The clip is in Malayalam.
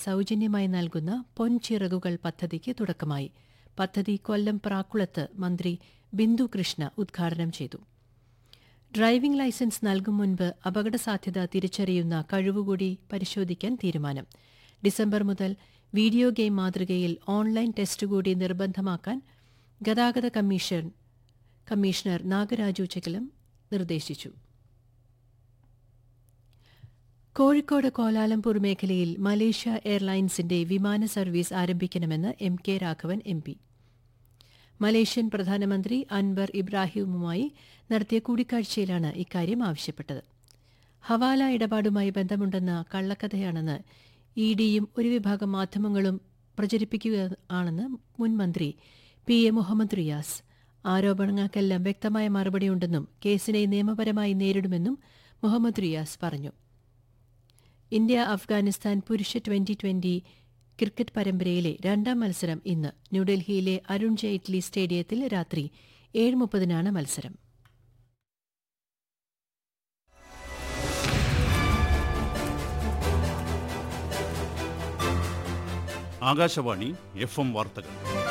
സൗജന്യമായി നൽകുന്ന പൊൻചിറകുകൾ പദ്ധതിക്ക് തുടക്കമായി പദ്ധതി കൊല്ലം പ്രാക്കുളത്ത് മന്ത്രി ബിന്ദു കൃഷ്ണ ഉദ്ഘാടനം ചെയ്തു ഡ്രൈവിംഗ് ലൈസൻസ് നൽകും മുൻപ് അപകടസാധ്യത തിരിച്ചറിയുന്ന കഴിവുകൂടി പരിശോധിക്കാൻ തീരുമാനം ഡിസംബർ മുതൽ വീഡിയോ ഗെയിം മാതൃകയിൽ ഓൺലൈൻ ടെസ്റ്റ് കൂടി നിർബന്ധമാക്കാൻ ഗതാഗത കമ്മീഷൻ കമ്മീഷണർ നാഗരാജു ചെക്കലം നിർദ്ദേശിച്ചു കോഴിക്കോട് കോലാലംപൂർ മേഖലയിൽ മലേഷ്യ എയർലൈൻസിന്റെ വിമാന സർവീസ് ആരംഭിക്കണമെന്ന് M K Raghavan M P Malaysian പ്രധാനമന്ത്രി അൻവർ ഇബ്രാഹിമുമായി നടത്തിയ കൂടിക്കാഴ്ചയിലാണ് ഇക്കാര്യം ആവശ്യപ്പെട്ടത് ഹവാല ഇടപാടുമായി ബന്ധമുണ്ടെന്ന കള്ളക്കഥയാണെന്ന് ഇ ഡിയും ഒരു വിഭാഗം മാധ്യമങ്ങളും പ്രചരിപ്പിക്കുകയാണെന്ന് മുൻ മന്ത്രി പി എ മുഹമ്മദ് റിയാസ് ആരോപണങ്ങൾക്കെല്ലാം വ്യക്തമായ മറുപടിയുണ്ടെന്നും കേസിനെ നിയമപരമായി നേരിടുമെന്നും മുഹമ്മദ് റിയാസ് പറഞ്ഞു ഇന്ത്യ അഫ്ഗാനിസ്ഥാൻ പുരുഷ ട്വന്റി ട്വന്റി ക്രിക്കറ്റ് പരമ്പരയിലെ രണ്ടാം മത്സരം ഇന്ന് ന്യൂഡൽഹിയിലെ അരുൺ ജെയ്റ്റ്ലി സ്റ്റേഡിയത്തിൽ രാത്രി ഏഴ് മുപ്പതിനാണ് മത്സരം ആകാശവാണി എഫ് എം വാർത്തകൾ